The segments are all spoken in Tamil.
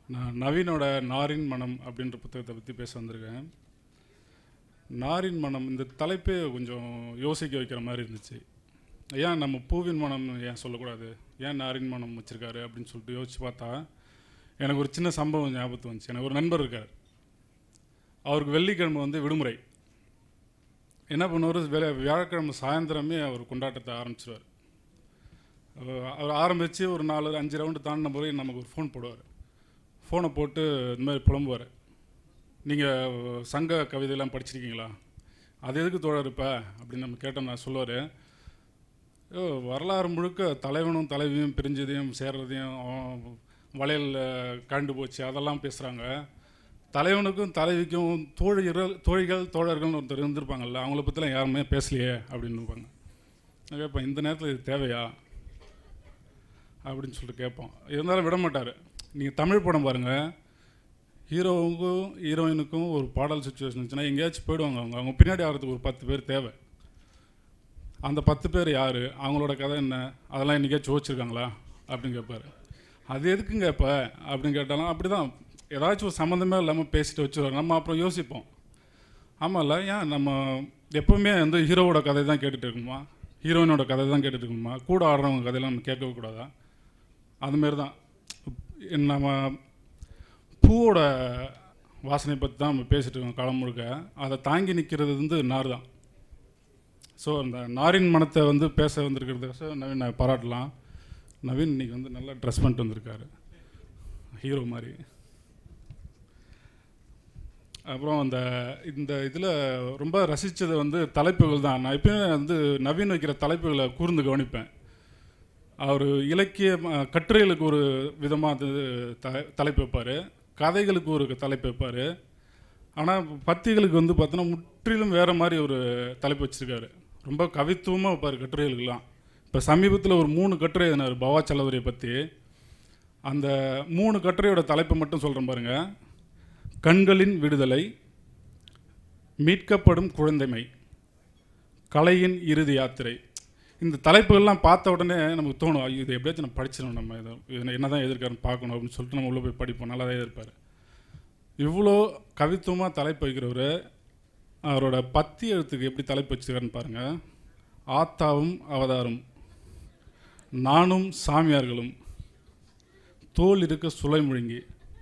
நான் நவீனோட நாரின் மனம் அப்படின்ற புத்தகத்தை பற்றி பேச வந்திருக்கேன் நாரின் மனம் இந்த தலைப்பே கொஞ்சம் யோசிக்க வைக்கிற மாதிரி இருந்துச்சு ஏன் நம்ம பூவின் மனம் ஏன் சொல்லக்கூடாது ஏன் நாரின் மனம் வச்சுருக்காரு அப்படின்னு சொல்லிட்டு யோசிச்சு பார்த்தா எனக்கு ஒரு சின்ன சம்பவம் ஞாபகத்து வந்துச்சு எனக்கு ஒரு நண்பர் இருக்கார் அவருக்கு வெள்ளிக்கிழமை வந்து விடுமுறை என்ன பண்ணுவார் வேலை வியாழக்கிழமை சாயந்தரமே அவர் கொண்டாட்டத்தை ஆரம்பிச்சிருவார் அவர் ஆரம்பித்து ஒரு நாலு அஞ்சு ரவுண்டு தாண்டின போது நமக்கு ஒரு ஃபோன் போடுவார் ஃபோனை போட்டு இந்த மாதிரி புலம்புவார் நீங்கள் சங்க கவிதையெல்லாம் படிச்சிருக்கீங்களா அது எதுக்கு தோழர் இப்போ அப்படின்னு நம்ம கேட்டோம் நான் சொல்லுவார் ஓ வரலாறு முழுக்க தலைவனும் தலைவியும் பிரிஞ்சதையும் சேர்றதையும் அவன் வளையலில் கண்டு போச்சு அதெல்லாம் பேசுகிறாங்க தலைவனுக்கும் தலைவிக்கும் தோழிகள் தோழிகள் தோழர்கள்னு ஒருத்தர் இருந்திருப்பாங்கல்ல அவங்கள பற்றிலாம் யாருமே பேசலையே அப்படின்னு இருப்பாங்க நான் கேட்பேன் இந்த நேரத்தில் இது தேவையா அப்படின்னு சொல்லிட்டு கேட்போம் இருந்தாலும் விட மாட்டார் நீங்கள் தமிழ் படம் பாருங்கள் ஹீரோவுக்கும் ஹீரோயினுக்கும் ஒரு பாடல் சுச்சுவேஷன் இருந்துச்சுன்னா எங்கேயாச்சும் போயிடுவாங்க அவங்க அவங்க பின்னாடி ஆகிறதுக்கு ஒரு பத்து பேர் தேவை அந்த பத்து பேர் யார் அவங்களோட கதை என்ன அதெல்லாம் என்றைக்காச்சும் வச்சுருக்காங்களா அப்படின்னு கேட்பார் அது எதுக்குங்க இப்போ அப்படின்னு கேட்டாலும் அப்படி தான் ஏதாச்சும் ஒரு சம்மந்தமே இல்லாமல் பேசிட்டு வச்சுருவாங்க நம்ம அப்புறம் யோசிப்போம் ஆமாம்ல ஏன் நம்ம எப்போவுமே வந்து ஹீரோவோட கதை தான் கேட்டுட்டு இருக்கணுமா ஹீரோயினோட கதை தான் கேட்டுட்டு இருக்கணுமா கூட ஆடுறவங்க கதையெல்லாம் நம்ம கேட்கவே கூடாதா அதுமாரி தான் நம்ம பூவோட வாசனை பற்றி தான் நம்ம பேசிகிட்டு இருக்கோம் காலம் முழுக்க அதை தாங்கி நிற்கிறது வந்து நார் தான் ஸோ அந்த நாரின் மனத்தை வந்து பேச வந்திருக்கிறது நவீன் நான் பாராட்டலாம் நவீன் இன்னைக்கு வந்து நல்லா ட்ரெஸ் பண்ணிட்டு வந்திருக்காரு ஹீரோ மாதிரி அப்புறம் அந்த இந்த இதில் ரொம்ப ரசித்தது வந்து தலைப்புகள் தான் நான் எப்பயுமே வந்து நவீன் வைக்கிற தலைப்புகளை கூர்ந்து கவனிப்பேன் அவர் இலக்கிய அஹ், கட்டுரைகளுக்கு ஒரு விதமாக அது த தலைப்பு வைப்பார் கதைகளுக்கு ஒரு தலைப்பு வைப்பார் ஆனால் பத்திகளுக்கு வந்து பார்த்தோன்னா முற்றிலும் வேறு மாதிரி ஒரு தலைப்பு வச்சுருக்காரு ரொம்ப கவித்துவமாக வைப்பார் கட்டுரைகளுக்கெல்லாம் இப்போ சமீபத்தில் ஒரு மூணு கட்டுரை எழுதினார் பவா சலவரியை பற்றி அந்த மூணு கட்டுரையோட தலைப்பை மட்டும் சொல்கிறேன் பாருங்கள் கண்களின் விடுதலை மீட்கப்படும் குழந்தைமை கலையின் இறுதி யாத்திரை இந்த தலைப்புகள்லாம் பார்த்த உடனே நமக்கு தோணும் ஐயோ இது எப்படியாச்சும் நம்ம படிச்சிடணும் நம்ம இதை இது என்ன தான் எதிர்க்காருன்னு பார்க்கணும் அப்படின்னு சொல்லிட்டு நம்ம உள்ளே போய் படிப்போம் நல்லா தான் எதிர்ப்பார் இவ்வளோ கவித்துவமாக தலைப்பு வைக்கிறவர் அவரோட பத்தி எழுத்துக்கு எப்படி தலைப்பு வச்சுருக்காருன்னு பாருங்கள் ஆத்தாவும் அவதாரும் நானும் சாமியார்களும் தோல் இருக்க சுலை முழுங்கி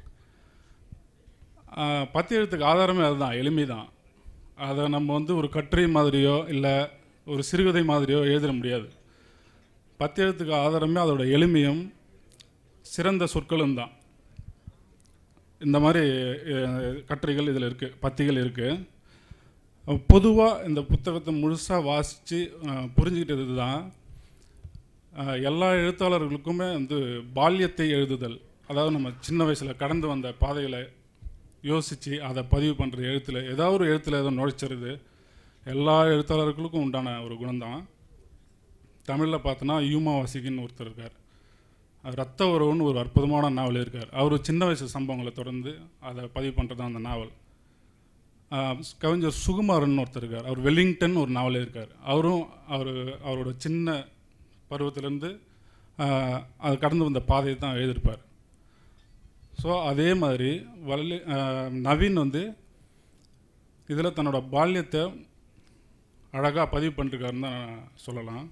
ஆஹ், பத்தி எழுத்துக்கு ஆதாரமே அதுதான் எளிமை தான் அதை நம்ம வந்து ஒரு கட்டுரை மாதிரியோ இல்லை ஒரு சிறுகதை மாதிரியோ எழுதிட முடியாது பத்தி எழுத்துக்கு ஆதாரமே அதோட எளிமையும் சிறந்த சொற்களும் தான் இந்த மாதிரி அஹ், கட்டுரைகள் இதில் இருக்குது பத்திகள் இருக்குது பொதுவாக இந்த புத்தகத்தை முழுசாக வாசித்து புரிஞ்சுக்கிட்டது தான் அஹ், எல்லா எழுத்தாளர்களுக்குமே வந்து பால்யத்தை எழுதுதல் அதாவது நம்ம சின்ன வயசில் கடந்து வந்த பாதைகளை யோசித்து அதை பதிவு பண்ணுறது எழுத்தில் ஏதாவது ஒரு எழுத்தில் ஏதோ நுழைச்சிருது எல்லா எழுத்தாளர்களுக்கும் உண்டான ஒரு குணம்தான் தமிழில் பார்த்தோன்னா யூமா வாசிக்கின்னு ஒருத்தர் இருக்கார் ரத்த உறவுன்னு ஒரு அற்புதமான நாவல் இருக்கார் அவர் சின்ன வயசு சம்பவங்களை தொடர்ந்து அதை பதிவு பண்ணுறது தான் அந்த நாவல் ஆஹ் கவிஞர் சுகுமாரன் ஒருத்தர் இருக்கார் அவர் வெல்லிங்டன் ஒரு நாவல் இருக்கார் அவரும் அவர் அவரோட சின்ன பருவத்திலேருந்து அது கடந்து வந்த பாதையை தான் எழுதியிருப்பார் ஸோ அதே மாதிரி வள்ளி ஆஹ் நவீன் வந்து இதில் தன்னோட பால்யத்தை அழகாக பதிவு பண்ணிருக்காருன்னு தான் சொல்லலாம்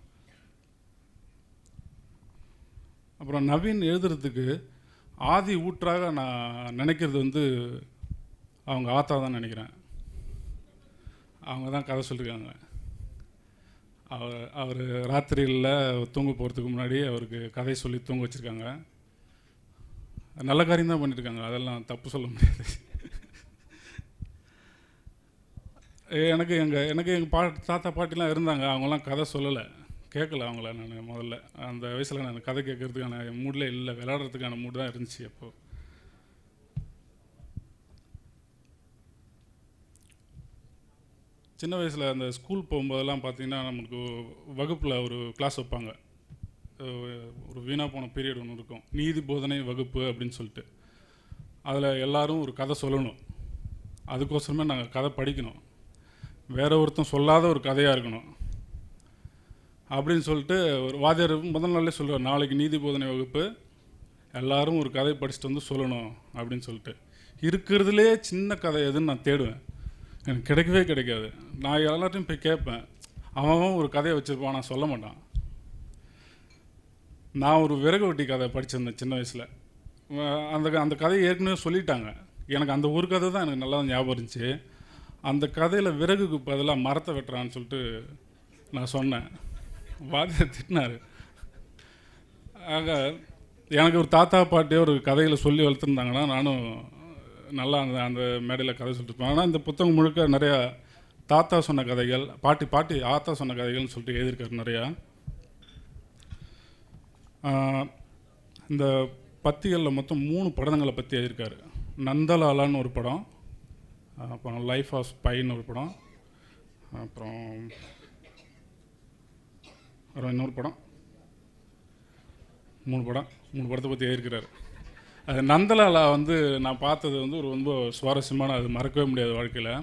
அப்புறம் நவீன் எழுதுறதுக்கு ஆதி ஊற்றாக நான் நினைக்கிறது வந்து அவங்க ஆத்தா தான் நினைக்கிறேன் அவங்க தான் கதை சொல்லியிருக்காங்க அவர் அவர் ராத்திரியில் தூங்க போகிறதுக்கு முன்னாடி அவருக்கு கதை சொல்லி தூங்க வச்சுருக்காங்க நல்ல காரியம் தான் பண்ணியிருக்காங்க அதெல்லாம் தப்பு சொல்ல முடியாது எனக்கு எங்கள் எனக்கு எங்கள் பா தாத்தா பாட்டிலாம் இருந்தாங்க அவங்களாம் கதை சொல்லலை கேட்கல அவங்கள நான் முதல்ல அந்த வயசில் நான் கதை கேட்கறதுக்கான மூடில் இல்லை விளையாடுறதுக்கான மூடு தான் இருந்துச்சு அப்போ சின்ன வயசில் அந்த ஸ்கூல் போகும்போதெல்லாம் பார்த்தீங்கன்னா நமக்கு வகுப்பில் ஒரு கிளாஸ் வைப்பாங்க அஹ் ஒரு வீணாக போன பீரியட் ஒன்று இருக்கும் நீதி போதனை வகுப்பு அப்படின்னு சொல்லிட்டு அதில் எல்லாரும் ஒரு கதை சொல்லணும் அதுக்கோசரமே நாங்கள் கதை படிக்கணும் வேற ஒருத்தன் சொல்லாத ஒரு கதையாக இருக்கணும் அப்படின்னு சொல்லிட்டு ஒரு வாத்தியார் முதல் நாளே சொல்லுவார் நாளைக்கு நீதி போதனை வகுப்பு எல்லாரும் ஒரு கதை படிச்சுட்டு வந்து சொல்லணும் அப்படின்னு சொல்லிட்டு இருக்கிறதுலே சின்ன கதை எதுன்னு நான் தேடுவேன் எனக்கு கிடைக்கவே கிடைக்காது நான் எல்லாத்தையும் போய் கேட்பேன் அவன் அவன் ஒரு கதையை வச்சுருப்பான் நான் சொல்ல மாட்டான் நான் ஒரு விறகு வெட்டி கதை படிச்சிருந்தேன் சின்ன வயசில் அந்த அந்த கதையை ஏற்கனவே சொல்லிட்டாங்க எனக்கு அந்த ஒரு கதை தான் எனக்கு நல்லா ஞாபகம் இருந்துச்சு அந்த கதையில் விறகுக்கு பதிலாக மரத்தை வெட்டுறான்னு சொல்லிட்டு நான் சொன்னேன் வாத்தியார் திட்டினார் ஆக எனக்கு ஒரு தாத்தா பாட்டியோ ஒரு கதைகளை சொல்லி வளர்த்துருந்தாங்கன்னா நானும் நல்லா அந்த அந்த மேடையில் கதை சொல்லிட்டு இருப்பேன் ஆனால் இந்த புத்தகம் முழுக்க நிறையா தாத்தா சொன்ன கதைகள் பாட்டி பாட்டி ஆத்தா சொன்ன கதைகள்னு சொல்லிட்டு எழுதியிருக்காரு நிறையா ஆஹ், இந்த பத்திகளில் மொத்தம் மூணு படங்களை பற்றி எழுதியிருக்காரு நந்தலாலான்னு ஒரு படம் அப்புறம் லைஃப் ஆஃப் ஸ்பைன்னு ஒரு படம் அப்புறம் அப்புறம் இன்னொரு படம் மூணு படம் மூணு படத்தை பற்றி எழுதியிருக்கிறாரு அது நந்தலாலா வந்து நான் பார்த்தது வந்து ஒரு ரொம்ப சுவாரஸ்யமான அது மறக்கவே முடியாது வாழ்க்கையில்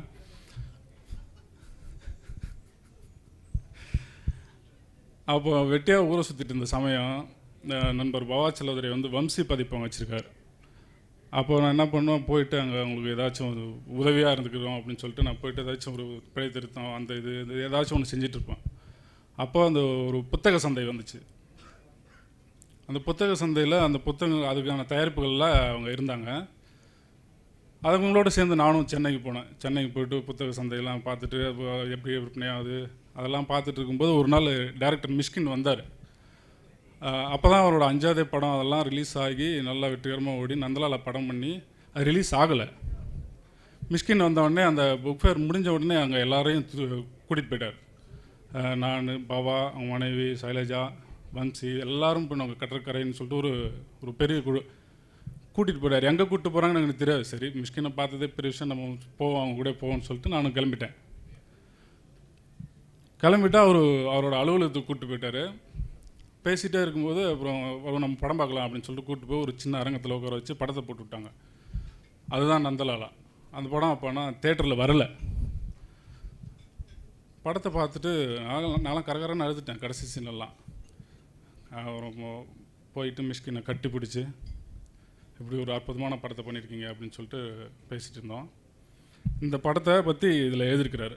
அப்போ வெட்டியாக ஊரை சுற்றிட்டு இருந்த சமயம் அஹ் நண்பர் பவா செல்லதுரை வந்து வம்சி பதிப்பகம் வச்சுருக்காரு அப்போ நான் என்ன பண்ணுவேன் போயிட்டு அங்கே அவங்களுக்கு ஏதாச்சும் ஒரு உதவியாக இருந்துக்கிறோம் அப்படின்னு சொல்லிட்டு நான் போயிட்டு ஏதாச்சும் ஒரு பிழை திருத்தம் அந்த இது இது ஏதாச்சும் ஒன்று செஞ்சுட்டு இருப்பேன் அப்போ அந்த ஒரு புத்தக சந்தை வந்துச்சு அந்த புத்தக சந்தையில் அந்த புத்தகம் அதுக்கான தயாரிப்புகளில் அவங்க இருந்தாங்க அதுங்களோட சேர்ந்து நானும் சென்னைக்கு போனேன் சென்னைக்கு போயிட்டு புத்தக சந்தையெல்லாம் பார்த்துட்டு அப்போ எப்படி விற்பனை ஆகுது அதெல்லாம் பார்த்துட்டு இருக்கும்போது ஒரு நாள் டைரக்டர் மிஷ்கின் வந்தார் அப்போ தான் அவரோட அஞ்சாவது படம் அதெல்லாம் ரிலீஸ் ஆகி நல்லா வெற்றிகரமாக ஓடி நந்தலால படம் பண்ணி அது ரிலீஸ் ஆகலை மிஷ்கின் வந்த உடனே அந்த புக் ஃபேர் முடிஞ்ச உடனே அங்கே எல்லாரையும் கூட்டிகிட்டு போயிட்டார் அஹ் நான் பாபா அவங்க மனைவி சைலஜா வன்சி எல்லாரும் பண்ணுவாங்க கடற்கரைன்னு சொல்லிட்டு ஒரு ஒரு பெரிய குழு கூட்டிகிட்டு போயிட்டார் எங்கே கூட்டிட்டு போகிறாங்கன்னு எனக்கு தெரியாது சரி மிஷ்கினை பார்த்ததே பெரிய விஷயம் நம்ம போவோம் அவங்க கூட போவோம்னு சொல்லிட்டு நானும் கிளம்பிட்டேன் கிளம்பிட்டா அவர் அவரோட அலுவலகத்துக்கு கூப்பிட்டு போயிட்டார் பேசிகிட்டே இருக்கும்போது அப்புறம் அப்புறம் நம்ம படம் பார்க்கலாம் அப்படின்னு சொல்லிட்டு கூப்பிட்டு போய் ஒரு சின்ன அரங்கத்தில் உட்கார வச்சு படத்தை போட்டு விட்டாங்க அதுதான் நந்தலாலா அந்த படம் அப்போனா தேட்டரில் வரல படத்தை பார்த்துட்டு நான் நான்லாம் கரகரன்னு அழுதுட்டேன் கடைசி சீனெல்லாம் அப்புறம் போ- போயிட்டு மிஷ்கினை கட்டி பிடிச்சி இப்படி ஒரு அற்புதமான படத்தை பண்ணியிருக்கீங்க அப்படின்னு சொல்லிட்டு பேசிகிட்டு இருந்தோம் இந்த படத்தை பற்றி இதில் எழுதியிருக்கிறாரு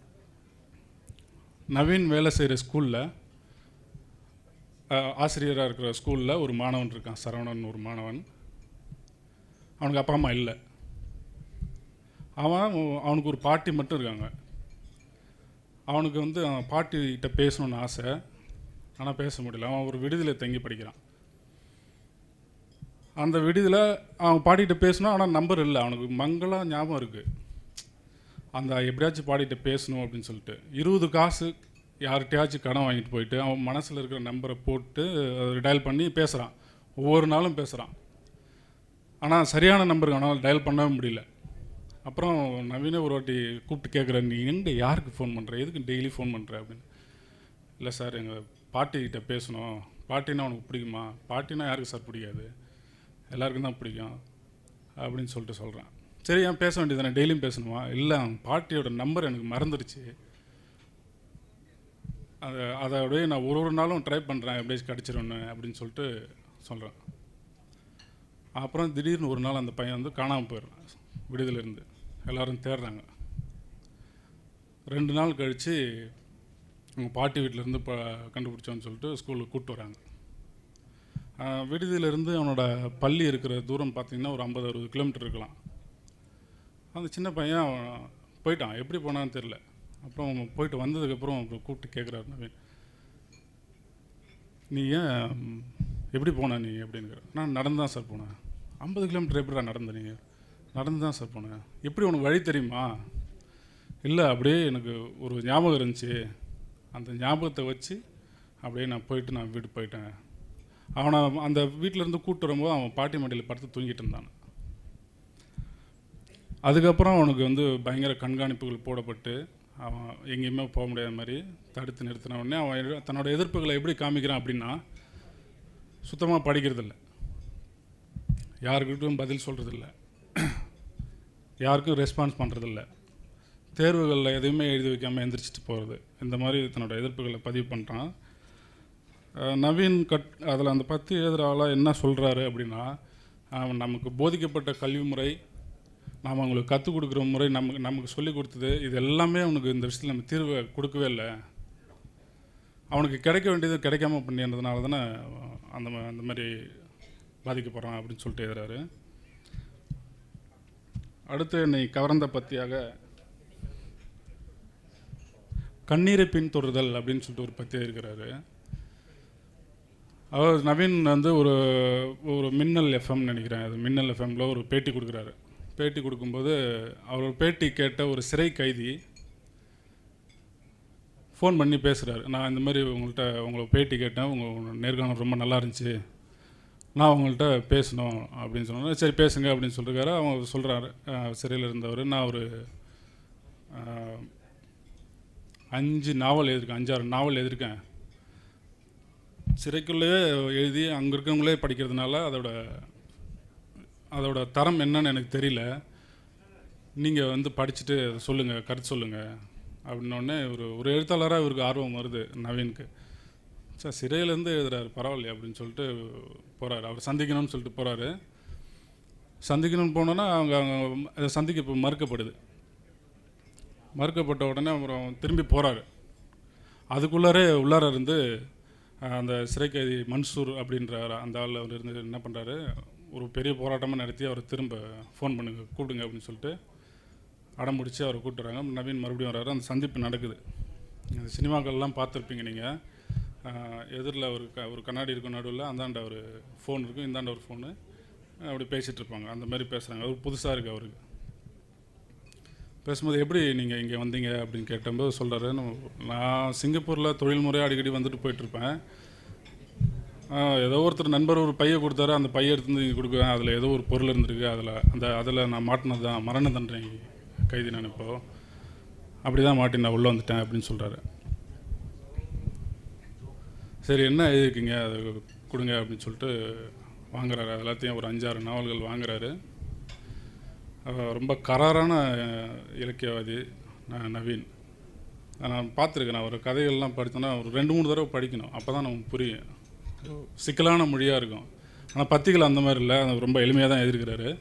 நவீன் வேலை செய்கிற ஸ்கூலில் ஆசிரியராக இருக்கிற ஸ்கூலில் ஒரு மாணவன் இருக்கான் சரவணன் ஒரு மாணவன் அவனுக்கு அப்பா அம்மா இல்லை அவன் அவனுக்கு ஒரு பாட்டி மட்டும் இருக்காங்க அவனுக்கு வந்து அவன் பாட்டிகிட்ட பேசணும்னு ஆசை ஆனால் பேச முடியல அவன் ஒரு விடுதியில் தங்கி படிக்கிறான் அந்த விடுதியில் அவன் பாட்டிகிட்ட பேசணும் ஆனால் நம்பர் இல்லை அவனுக்கு மங்களா ஞாபகம் இருக்குது அந்த எப்படியாச்சும் பாடிட்டு பேசணும் அப்படின்னு சொல்லிட்டு இருபது காசு யார்கிட்டயாச்சும் கடன் வாங்கிட்டு போயிட்டு அவன் மனசில் இருக்கிற நம்பரை போட்டு டயல் பண்ணி பேசுகிறான் ஒவ்வொரு நாளும் பேசுகிறான் ஆனால் சரியான நம்பருக்கு அவனால் டயல் பண்ணவே முடியல அப்புறம் நவீன ஒரு வாட்டி கூப்பிட்டு கேட்குற நீ எங்கே யாருக்கு ஃபோன் பண்ணுற எதுக்கு டெய்லி ஃபோன் பண்ணுற அப்படின்னு இல்லை சார் எங்கள் பாட்டிக்கிட்ட பேசணும் பாட்டினா உனக்கு பிடிக்குமா பாட்டினா யாருக்கு சார் பிடிக்காது எல்லாருக்கும் தான் பிடிக்கும் அப்படின்னு சொல்லிட்டு சொல்கிறேன் சரி ஏன் பேச வேண்டியதானே டெய்லியும் பேசணுமா இல்லை அவன் பாட்டியோட நம்பர் எனக்கு மறந்துடுச்சு அதை அதை அப்படியே நான் ஒரு ஒரு நாளும் ட்ரை பண்ணுறேன் எப்படியாச்சும் கிடச்சிருன்னு அப்படின்னு சொல்லிட்டு சொல்கிறேன் அப்புறம் திடீர்னு ஒரு நாள் அந்த பையன் வந்து காணாமல் போயிடுறான் விடுதலேருந்து எல்லாரும் தேடுறாங்க ரெண்டு நாள் கழித்து அவங்க பாட்டி வீட்டிலேருந்து இப்போ கண்டுபிடிச்சோன்னு சொல்லிட்டு ஸ்கூலுக்கு கூப்பிட்டு வராங்க ஆஹ் விடுதியிலேருந்து அவனோட பள்ளி இருக்கிற தூரம் பார்த்தீங்கன்னா ஒரு ஐம்பது அறுபது கிலோமீட்டர் இருக்கலாம் அந்த சின்ன பையன் அவன் போயிட்டான் எப்படி போனான்னு தெரில அப்புறம் அவன் போயிட்டு வந்ததுக்கப்புறம் அப்புறம் கூப்பிட்டு கேட்குறாரு நவீன் நீ ஏன் ம், எப்படி போன நீ அப்படிங்கிற நான் நடந்து தான் சார் போனேன் ஐம்பது கிலோமீட்டர் எப்படிடா நடந்த நீ நடந்து தான் சார் போனேன் எப்படி உனக்கு வழி தெரியுமா இல்லை அப்படியே எனக்கு ஒரு ஞாபகம் இருந்துச்சு அந்த ஞாபகத்தை வச்சு அப்படியே நான் போயிட்டு நான் வீட்டுக்கு போயிட்டேன் அவனை அந்த வீட்டிலேருந்து கூப்பிட்டு வரும்போது அவன் பாட்டி மடியில் படுத்து தூங்கிட்டு இருந்தான் அதுக்கப்புறம் அவனுக்கு வந்து பயங்கர கண்காணிப்புகள் போடப்பட்டு அவன் எங்கேயுமே போக முடியாத மாதிரி தடுத்து நிறுத்தின உடனே அவன் எ- தன்னோட எதிர்ப்புகளை எப்படி காமிக்கிறான் அப்படின்னா சுத்தமாக படிக்கிறதில்ல யாருக்கிட்டும் பதில் சொல்கிறதில்ல யாருக்கும் ரெஸ்பான்ஸ் பண்ணுறதில்ல தேர்வுகளில் எதுவுமே எழுதி வைக்காமல் எந்திரிச்சிட்டு போகிறது இந்த மாதிரி தன்னோட எதிர்ப்புகளை பதிவு பண்ணுறான் அஹ், நவீன் கட் அதில் அந்த பத்து எழுதுகிற ஆளாக என்ன சொல்கிறாரு அப்படின்னா அவன் நமக்கு போதிக்கப்பட்ட கல்வி முறை நாம் அவங்களுக்கு கற்றுக் கொடுக்குற முறை நமக்கு நமக்கு சொல்லி கொடுத்தது இது எல்லாமே அவனுக்கு இந்த விஷயத்தில் நம்ம தீர்வை கொடுக்கவே இல்லை அவனுக்கு கிடைக்க வேண்டியது கிடைக்காம பண்ணின்றதுனால தானே அந்த மா- அந்த மாதிரி பாதிக்கப்படுறான் அப்படின்னு சொல்லிட்டு எழுதுறாரு அடுத்து என்னை கவர்ந்த பத்தியாக கண்ணீரை பின்தொடர்தல் அப்படின்னு சொல்லிட்டு ஒரு பத்தியாக இருக்கிறாரு அவர் நவீன் வந்து ஒரு ஒரு மின்னல் எஃப்எம் நினைக்கிறேன் அது மின்னல் எஃப்எம்ல ஒரு பேட்டி கொடுக்குறாரு பேட்டி கொடுக்கும்போது அவர் ஒரு பேட்டி கேட்ட ஒரு சிறை கைதி ஃபோன் பண்ணி பேசுகிறாரு நான் இந்த மாதிரி உங்கள்கிட்ட உங்களை பேட்டி கேட்டேன் உங்கள் நேர்காணல் ரொம்ப நல்லா இருந்துச்சு நான் உங்கள்கிட்ட பேசணும் அப்படின்னு சொன்னோன்னே சரி பேசுங்க அப்படின்னு சொல்லிருக்காரு அவங்க சொல்கிறாரு சிறையில் இருந்தவர் நான் ஒரு அஹ், அஞ்சு நாவல் எழுதியிருக்கேன் அஞ்சாறு நாவல் எழுதியிருக்கேன் சிறைக்குள்ளேயே எழுதி அங்கே இருக்கவங்களே படிக்கிறதுனால அதோட அதோட தரம் என்னன்னு எனக்கு தெரியல நீங்கள் வந்து படிச்சுட்டு அதை சொல்லுங்கள் கருத்து சொல்லுங்கள் அப்படின்னோடனே ஒரு ஒரு எழுத்தாளராக இவருக்கு ஆர்வம் வருது நவீனுக்கு சார் சிறையிலேருந்து எழுதுறாரு பரவாயில்லையே அப்படின்னு சொல்லிட்டு போகிறாரு அவர் சந்திக்கணும்னு சொல்லிட்டு போகிறாரு சந்திக்கணும்னு போனோன்னா அவங்க அவங்க அதை சந்திக்க இப்போ மறுக்கப்படுது மறுக்கப்பட்ட உடனே அப்புறம் திரும்பி போகிறாரு அதுக்குள்ளாரே உள்ளார இருந்து அஹ், அந்த சிறை கைதி மன்சூர் அப்படின்ற அந்த ஆள் அவர் இருந்து என்ன பண்ணுறாரு ஒரு பெரிய போராட்டமாக நடத்தி அவரை திரும்ப ஃபோன் பண்ணுங்க கூப்பிடுங்க அப்படின்னு சொல்லிட்டு அடம் பிடிச்சி அவரை கூப்பிட்டுறாங்க நவீன் மறுபடியும் வர்றாரு அந்த சந்திப்பு நடக்குது இந்த சினிமாக்கள்லாம் பார்த்துருப்பீங்க நீங்கள் எதிரில் ஒரு க ஒரு கண்ணாடி இருக்கும் நடுவில் அந்தாண்ட ஒரு ஃபோன் இருக்கும் இந்தாண்ட ஒரு ஃபோனு அப்படி பேசிகிட்டு இருப்பாங்க அந்த மாதிரி பேசுகிறாங்க அவர் புதுசாக இருக்குது அவருக்கு பேசும்போது எப்படி நீங்கள் இங்கே வந்தீங்க அப்படின்னு கேட்டபோது சொல்கிறாரு நான் சிங்கப்பூரில் தொழில் முறையாக அடிக்கடி வந்துட்டு போயிட்டுருப்பேன் ஏதோ ஒருத்தர் நண்பர் ஒரு பையை கொடுத்தாரு அந்த பையை எடுத்து வந்து இங்கே கொடுக்குறேன் அதில் ஏதோ ஒரு பொருள் இருந்திருக்கு அதில் அந்த அதில் நான் மாட்டினது தான் மரண தண்டனை கைதி நான் இப்போ அப்படி தான் மாட்டி நான் உள்ளே வந்துட்டேன் அப்படின்னு சொல்கிறாரு சரி என்ன எழுதிருக்கீங்க அது கொடுங்க அப்படின்னு சொல்லிட்டு வாங்குறாரு அது எல்லாத்தையும் ஒரு அஞ்சாறு நாவல்கள் வாங்குறாரு அவர் ரொம்ப கராரான அஹ், இலக்கியவாதி ந- நவீன் நான் பார்த்துருக்கேன் நான் ஒரு கதைகள்லாம் படித்தோன்னா ஒரு ரெண்டு மூணு தடவை படிக்கணும் அப்போ தான் நமக்கு புரியும் சிக்கலான மொழியாக இருக்கும் ஆனால் பத்திகள் அந்த மாதிரி இல்லை அது ரொம்ப எளிமையாக தான் எழுதியிருக்கிறாரு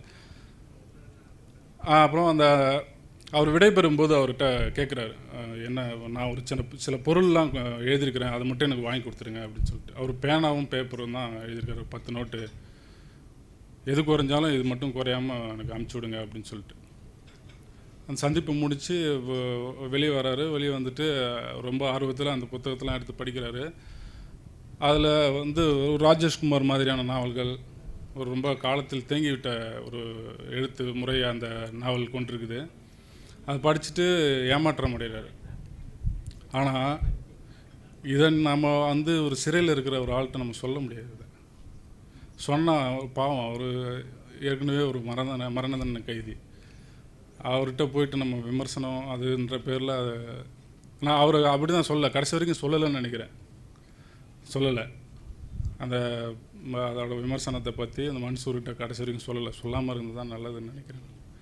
ஆஹ் அப்புறம் அந்த அவர் விடைபெறும்போது அவர்கிட்ட கேட்குறாரு என்ன நான் ஒரு சின்ன சில பொருள்லாம் அஹ், எழுதியிருக்கிறேன் அதை மட்டும் எனக்கு வாங்கி கொடுத்துருங்க அப்படின்னு சொல்லிட்டு அவர் பேனாவும் பேப்பரும் தான் எழுதியிருக்காரு ஒரு பத்து நோட்டு எது குறைஞ்சாலும் இது மட்டும் குறையாமல் எனக்கு அமுச்சு விடுங்க அப்படின்னு சொல்லிட்டு அந்த சந்திப்பு முடித்து வெளியே வராரு வெளியே வந்துட்டு ரொம்ப ஆர்வத்தில் அந்த புத்தகத்தெல்லாம் எடுத்து படிக்கிறாரு அதில் வந்து ஒரு ராஜேஷ்குமார் மாதிரியான நாவல்கள் ஒரு ரொம்ப காலத்தில் தேங்கிவிட்ட ஒரு எழுத்து முறை அந்த நாவல் கொண்டிருக்குது அதை படிச்சுட்டு ஏமாற்றம் அடைகிறாரு ஆனால் இதை நம்ம வந்து ஒரு சிறையில் இருக்கிற ஒரு ஆள்கிட்ட நம்ம சொல்ல முடியாது இதை. சொன்னா பாவம் அவர் ஏற்கனவே ஒரு மரண மரண தண்டனை கைதி அவர்கிட்ட போயிட்டு நம்ம விமர்சனம் அதுன்ற பேரில் அதை நான் அவர் அப்படி தான் சொல்லலை கடைசி வரைக்கும் சொல்லலைன்னு நினைக்கிறேன் சொல்லலை அந்த ம- அதோட விமர்சனத்தை பற்றி அந்த மன்சூர்கிட்ட கடைசி வரைக்கும் சொல்லலை சொல்லாமல் இருந்தது தான் நல்லதுன்னு நினைக்கிறேன்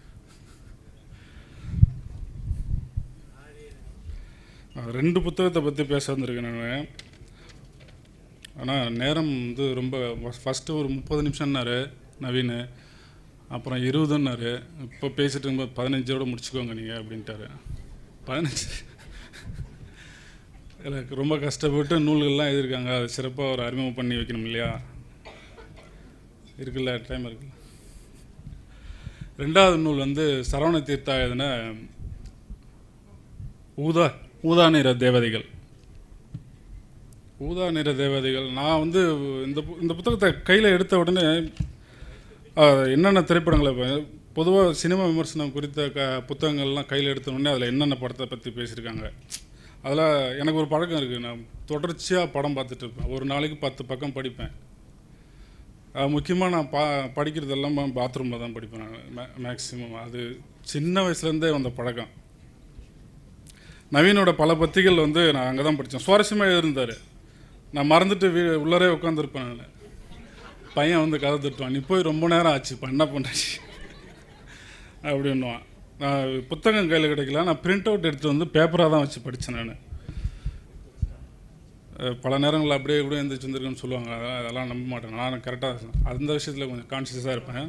நான் ரெண்டு புத்தகத்தை பற்றி பேச வந்திருக்கேன் நான் ஆனால் நேரம் வந்து ரொம்ப ஃபஸ்ட்டு ஒரு முப்பது நிமிஷம்னாரு நவீன் அப்புறம் இருபதுன்னாரு இப்போ பேசிட்டு இருக்கும்போது பதினஞ்சோட முடிச்சுக்கோங்க நீங்கள் அப்படின்ட்டாரு பதினஞ்சு எனக்கு ரொம்ப கஷ்டப்பட்டு நூல்கள்லாம் எழுதியிருக்காங்க அது சிறப்பாக ஒரு அறிமுகம் பண்ணி வைக்கணும் இல்லையா இருக்குல்ல டைம் இருக்குல்ல ரெண்டாவது நூல் வந்து சரவண தீர்த்தா எழுதின ஊதா ஊதா நிற தேவதைகள் ஊதா நிற தேவதைகள் நான் வந்து இந்த பு- இந்த புத்தகத்தை கையில் எடுத்த உடனே அஹ், என்னென்ன திரைப்படங்களை பொதுவாக சினிமா விமர்சனம் குறித்த க புத்தகங்கள்லாம் கையில் எடுத்த உடனே அதில் என்னென்ன படத்தை பற்றி பேசியிருக்காங்க அதில் எனக்கு ஒரு பழக்கம் இருக்குது நான் தொடர்ச்சியாக படம் பார்த்துட்டு இருப்பேன் ஒரு நாளைக்கு பத்து பக்கம் படிப்பேன் முக்கியமாக நான் பா படிக்கிறதெல்லாம் பாத்ரூமில் தான் படிப்பேன் நான் மே மேக்ஸிமம் அது சின்ன வயசுலேருந்தே வந்த பழக்கம் நவீனோட பல பத்திகள் வந்து நான் அங்கே தான் படித்தேன் சுவாரஸ்யமாக இருந்தார் நான் மறந்துட்டு வீ உள்ளரே உட்காந்துருப்பேன் நான் பையன் வந்து கதை தட்டுவான் நீ போய் ரொம்ப நேரம் ஆச்சு இப்போ என்ன பண்ணுறீ அப்படின்னுவான் நான் புத்தகம் கையில் கிடைக்கல நான் பிரிண்ட் அவுட் எடுத்து வந்து பேப்பராக தான் வச்சு படித்தேன் நான் அஹ், பல நேரங்களில் அப்படியே கூட எந்திரிச்சு வந்திருக்குன்னு சொல்லுவாங்க அதெல்லாம் அதெல்லாம் நம்ப மாட்டேன் நான் கரெக்டாக அந்த விஷயத்தில் கொஞ்சம் கான்சியஸாக இருப்பேன்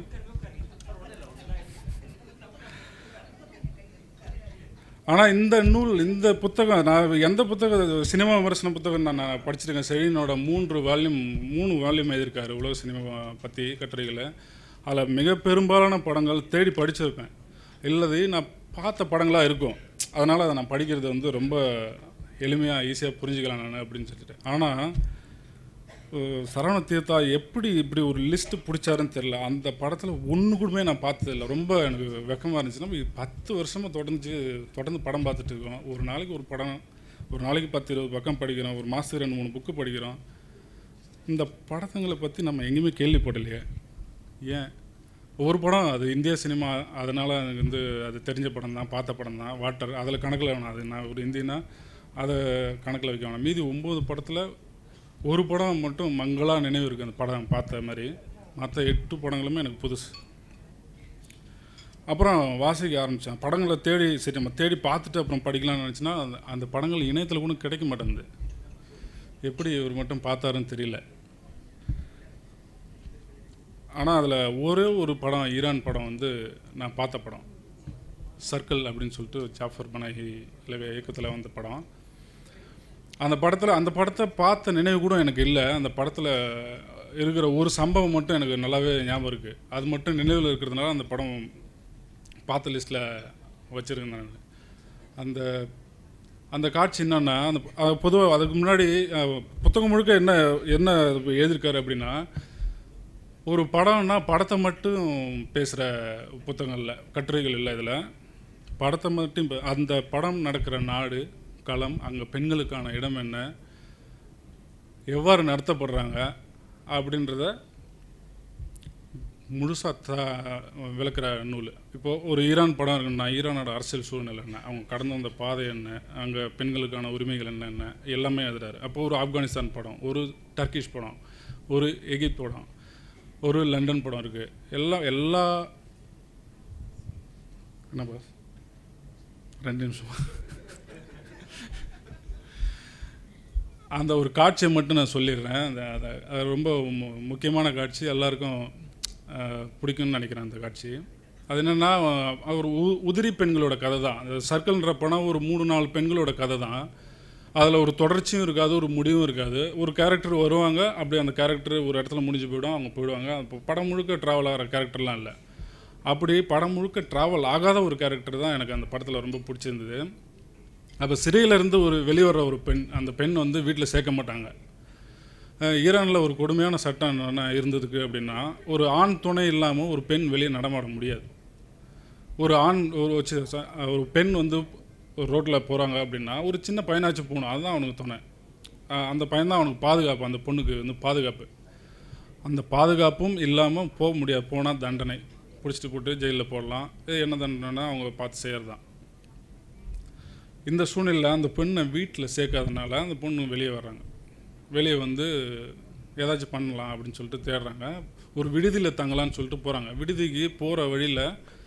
ஆனால் இந்த நூல் இந்த புத்தகம் நான் எந்த புத்தகம் சினிமா விமர்சன புத்தகம் நான் நான் படிச்சிருக்கேன் செழினோட மூன்று வால்யூம் மூணு வால்யூம் எழுதியிருக்காரு உலக சினிமா பற்றி கட்டுரைகளை அதில் மிக பெரும்பாலான படங்கள் தேடி படிச்சிருப்பேன் இல்லது நான் பார்த்த படங்களாக இருக்கும் அதனால் அதை நான் படிக்கிறது வந்து ரொம்ப எளிமையாக ஈஸியாக புரிஞ்சுக்கலாம் நான் அப்படின்னு சொல்லிட்டு ஆனால் அஹ் சரவண தீர்த்தா எப்படி இப்படி ஒரு லிஸ்ட் பிடிச்சாருன்னு தெரில அந்த படத்தில் ஒன்று கூடமே நான் பார்த்ததில்ல ரொம்ப எனக்கு வெக்கமாக இருந்துச்சு நம்ம இது பத்து வருஷமாக தொடர்ந்து தொடர்ந்து படம் பார்த்துட்டு இருக்கோம் ஒரு நாளைக்கு ஒரு படம் ஒரு நாளைக்கு பத்து இருபது பக்கம் படிக்கிறோம் ஒரு மாதத்துக்கு ரெண்டு மூணு புக்கு படிக்கிறோம் இந்த படத்துங்களை பற்றி நம்ம எங்கேயுமே கேள்விப்படலையே ஏன் ஒரு படம் அது இந்திய சினிமா அதனால் எனக்கு வந்து அது தெரிஞ்ச படம் தான் பார்த்த படம் தான் வாட்டர் அதில் கணக்கில் வேணாம் அது நான் ஒரு இந்தியனா அதை கணக்கில் வைக்க வேணாம் மீதி ஒம்பது படத்தில் ஒரு படம் மட்டும் மங்களா நினைவு இருக்குது அந்த படம் பார்த்த மாதிரி மற்ற எட்டு படங்களுமே எனக்கு புதுசு அப்புறம் வாசிக்க ஆரம்பித்தேன் படங்களை தேடி சரி நம்ம தேடி பார்த்துட்டு அப்புறம் படிக்கலாம்னு நினச்சின்னா அந்த அந்த படங்கள் இணையத்தில் கூட கிடைக்க மாட்டேங்குது எப்படி இவர் மட்டும் பார்த்தாருன்னு தெரியல ஆனால் அதில் ஒரே ஒரு படம் ஈரான் படம் வந்து நான் பார்த்த படம் சர்க்கிள் அப்படின்னு சொல்லிட்டு ஜாஃபர் பனாஹி இயக்கத்தில் வந்த படம் அந்த படத்தில் அந்த படத்தை பார்த்த நினைவு கூட எனக்கு இல்லை அந்த படத்தில் இருக்கிற ஒரு சம்பவம் மட்டும் எனக்கு நல்லாவே ஞாபகம் இருக்குது அது மட்டும் நினைவில் இருக்கிறதுனால அந்த படம் பார்த்த லிஸ்ட்டில் வச்சுருக்கேன் நான் அந்த அந்த காட்சி என்னன்னா அந்த பொதுவாக அதுக்கு முன்னாடி அஹ், புத்தகம் முழுக்க என்ன என்ன எழுதியிருக்காரு அப்படின்னா ஒரு படம்னா படத்தை மட்டும் பேசுகிற புத்தகங்கள் இல்லை கட்டுரைகள் இல்லை இதில் படத்தை மட்டும் பே- அந்த படம் நடக்கிற நாடு களம் அங்கே பெண்களுக்கான இடம் என்ன எவ்வாறு நடத்தப்படுறாங்க அப்படின்றத முழுசாக த விளக்குற நூல் இப்போது ஒரு ஈரான் படம் இருக்குன்னா ஈரானோட அரசியல் சூழ்நிலை என்ன அவங்க கடந்து வந்த பாதை என்ன அங்கே பெண்களுக்கான உரிமைகள் என்னென்ன எல்லாமே எழுதுறாரு அப்போ ஒரு ஆப்கானிஸ்தான் படம் ஒரு டர்க்கிஷ் படம் ஒரு எகிப்த் படம் ஒரு லண்டன் படம் இருக்குது எல்லாம் எல்லா என்ன பாஸ் ரெண்டு நிமிஷம் அந்த ஒரு காட்சியை மட்டும் நான் சொல்லிடுறேன் அந்த அதை அது ரொம்ப மு- முக்கியமான காட்சி எல்லாருக்கும் அஹ், பிடிக்கும்னு நினைக்கிறேன் அந்த காட்சி அது என்னென்னா ஒரு உ- உதிரி பெண்களோட கதை தான் அந்த சர்க்கிள்ன்ற படம் ஒரு மூணு நாலு பெண்களோட கதை தான் அதில் ஒரு தொடர்ச்சியும் இருக்காது ஒரு முடிவும் இருக்காது ஒரு கேரக்டர் வருவாங்க அப்படியே அந்த கேரக்டர் ஒரு இடத்துல முடிஞ்சு போயிடும் அவங்க போயிடுவாங்க அப்போ படம் முழுக்க ட்ராவல் ஆகிற கேரக்டர்லாம் இல்லை அப்படி படம் முழுக்க ட்ராவல் ஆகாத ஒரு கேரக்டர் தான் எனக்கு அந்த படத்தில் ரொம்ப பிடிச்சிருந்தது அப்போ சிறையிலேருந்து ஒரு வெளியே வர்ற ஒரு பெண் அந்த பெண் வந்து வீட்டில் சேர்க்க மாட்டாங்க அஹ் ஈரானில் ஒரு கொடுமையான சட்டம் என்ன இருந்ததுக்கு அப்படின்னா ஒரு ஆண் துணை இல்லாமல் ஒரு பெண் வெளியே நடமாட முடியாது ஒரு ஆண் ஒரு வச்சு ச- ஒரு பெண் வந்து ஒரு ரோட்டில் போகிறாங்க அப்படின்னா ஒரு சின்ன பையனாச்சும் போகணும் அதுதான் அவனுக்கு துணை அஹ் அந்த பையன் தான் அவனுக்கு பாதுகாப்பு அந்த பொண்ணுக்கு வந்து பாதுகாப்பு அந்த பாதுகாப்பும் இல்லாமல் போக முடியாது போனால் தண்டனை பிடிச்சிட்டு போட்டு ஜெயிலில் போடலாம் இது என்ன தண்டனைனா அவங்க பார்த்து செய்கிறது தான் இந்த சூழ்நிலையில் அந்த பெண்ணை வீட்டில் சேர்க்காதனால அந்த பொண்ணு வெளியே வர்றாங்க வெளியே வந்து ஏதாச்சும் பண்ணலாம் அப்படின்னு சொல்லிட்டு தேடுறாங்க ஒரு விடுதியில் தங்கலாம்னு சொல்லிட்டு போகிறாங்க விடுதிக்கு போகிற வழியில்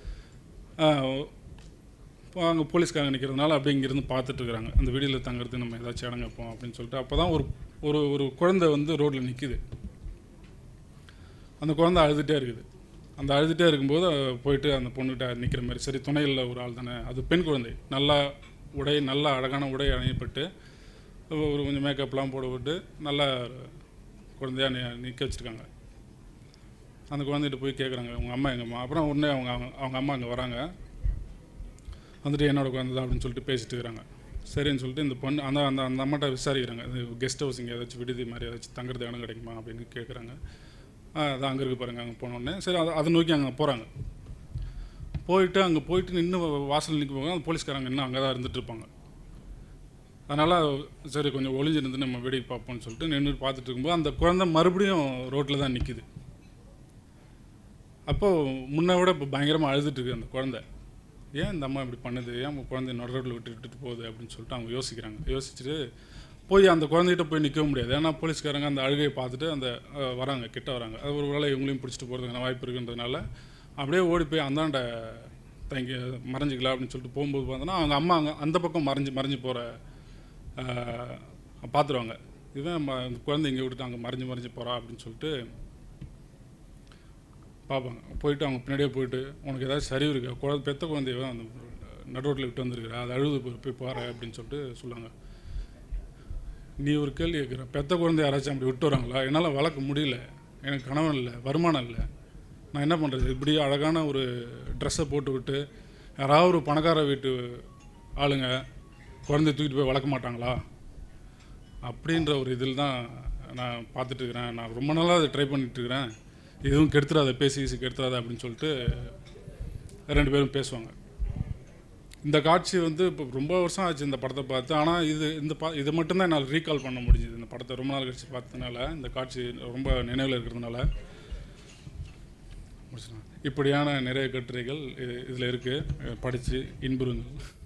அங்கே போலீஸ்காரங்க நிற்கிறதுனால அப்படியே இங்கேருந்து பார்த்துட்டு இருக்கிறாங்க அந்த விடுதியில் தங்குறதுக்கு நம்ம ஏதாச்சும் இடம் கேட்போம் அப்படின்னு சொல்லிட்டு அப்போ தான் ஒரு ஒரு ஒரு குழந்தை வந்து ரோட்டில் நிற்கிது அந்த குழந்தை அழுதுகிட்டே இருக்குது அந்த அழுதுகிட்டே இருக்கும்போது அஹ், போயிட்டு அந்த பொண்ணுகிட்ட நிற்கிற மாதிரி சரி துணையில் ஒரு ஆள் தானே அது பெண் குழந்தை நல்லா உடை நல்ல அழகான உடை அணியப்பட்டு ஒரு கொஞ்சம் மேக்கப்லாம் போட விட்டு நல்லா குழந்தையா நி- நிற்க வச்சுருக்காங்க அந்த குழந்தைகிட்ட போய் கேட்குறாங்க உங்கள் அம்மா எங்கம்மா அப்புறம் உடனே அவங்க அவங்க- அவங்க அம்மா அங்கே வராங்க வந்துட்டு என்னோட குழந்தை தான் அப்படின்னு சொல்லிட்டு பேசிட்டு இருக்கிறாங்க சரின்னு சொல்லிட்டு இந்த பொண்ணு அந்த அந்த அந்த அம்மாட்ட விசாரிக்கிறாங்க கெஸ்ட் ஹவுஸ் இங்கே ஏதாச்சும் விடுதி மாதிரி ஏதாச்சும் தங்குறது இடம் கிடைக்குமா அப்படின்னு கேட்குறாங்க அது அங்கே இருக்கு பாருங்க அங்கே போனோடனே சரி அதை அதை நோக்கி அங்கே போகிறாங்க போயிட்டு அங்கே போயிட்டு நின்று வாசல் நிற்க போங்க அந்த போலீஸ்காரங்க இன்னும் அங்கே தான் இருந்துட்டு இருப்பாங்க அதனால் சரி கொஞ்சம் ஒளிஞ்சு நின்று நம்ம வேடிக்கை பார்ப்போம்னு சொல்லிட்டு நின்று பார்த்துட்டு இருக்கும்போது அந்த குழந்தை மறுபடியும் ரோட்டில் தான் நிற்கிது அப்போது முன்ன விட இப்போ பயங்கரமாக அழுதுட்டு இருக்கு அந்த குழந்தை ஏன் இந்த அம்மா இப்படி பண்ணுது ஏன் உங்கள் குழந்தை நடு ரோட்டில் விட்டு விட்டுட்டு போகுது அப்படின்னு சொல்லிட்டு அவங்க யோசிக்கிறாங்க யோசிச்சுட்டு போய் அந்த குழந்தைகிட்ட போய் நிற்கவும் முடியாது ஏன்னா போலீஸ்காரங்க அந்த அழுகையை பார்த்துட்டு அந்த அஹ், வராங்க கிட்ட வராங்க அது ஒரு வேளை இவங்களையும் பிடிச்சிட்டு போகிறதுக்கான வாய்ப்பு இருக்குன்றதுனால அப்படியே ஓடி போய் அந்தாண்ட தங்கி மறைஞ்சிக்கலாம் அப்படின்னு சொல்லிட்டு போகும்போது பார்த்தோன்னா அவங்க அம்மா அங்கே அந்த பக்கம் மறைஞ்சு மறைஞ்சு போகிற பார்த்துருவாங்க இதுதான் ம- இந்த குழந்தை இங்கே விட்டுட்டு அங்கே மறைஞ்சு மறைஞ்சு போகிறா அப்படின்னு சொல்லிட்டு பார்ப்பாங்க போயிட்டு அவங்க பின்னாடியே போயிட்டு உனக்கு ஏதாவது சரிவு இருக்கா குழந்தை பெத்த குழந்தைய அந்த நடுரோட்டில் விட்டு வந்திருக்கிற அது அழுது போய் போய் பாரு அப்படின்னு சொல்லிட்டு சொல்லுவாங்க நீ ஒரு கேள்வி கேட்குற பெத்த குழந்தை யாராச்சும் அப்படி விட்டு வராங்களா என்னால் வளர்க்க முடியல எனக்கு கணவன் இல்லை வருமானம் இல்லை நான் என்ன பண்ணுறது இப்படி அழகான ஒரு ட்ரெஸ்ஸை போட்டு விட்டு யாராவது ஒரு பணக்கார வீட்டு ஆளுங்க குழந்தைய தூக்கிட்டு போய் வளர்க்க மாட்டாங்களா அப்படின்ற ஒரு இதில் தான் நான் பார்த்துட்டு இருக்கிறேன் நான் ரொம்ப நாளாக அதை ட்ரை பண்ணிட்டு இருக்கிறேன் எதுவும் கெடுத்துடாத பேசி பேசி கெடுத்துடாத அப்படின்னு சொல்லிட்டு ரெண்டு பேரும் பேசுவாங்க இந்த காட்சி வந்து இப்போ ரொம்ப வருஷம் ஆச்சு இந்த படத்தை பார்த்து ஆனால் இது இந்த பா இது மட்டும்தான் என்னால் ரீகால் பண்ண முடிஞ்சுது இந்த படத்தை ரொம்ப நாள் கழிச்சு பார்த்ததுனால இந்த காட்சி ரொம்ப நினைவில் இருக்கிறதுனால முடிச்சிடலாம். இப்படியான நிறைய கட்டுரைகள் இதில் இருக்குது படித்து இன்புறுங்கள்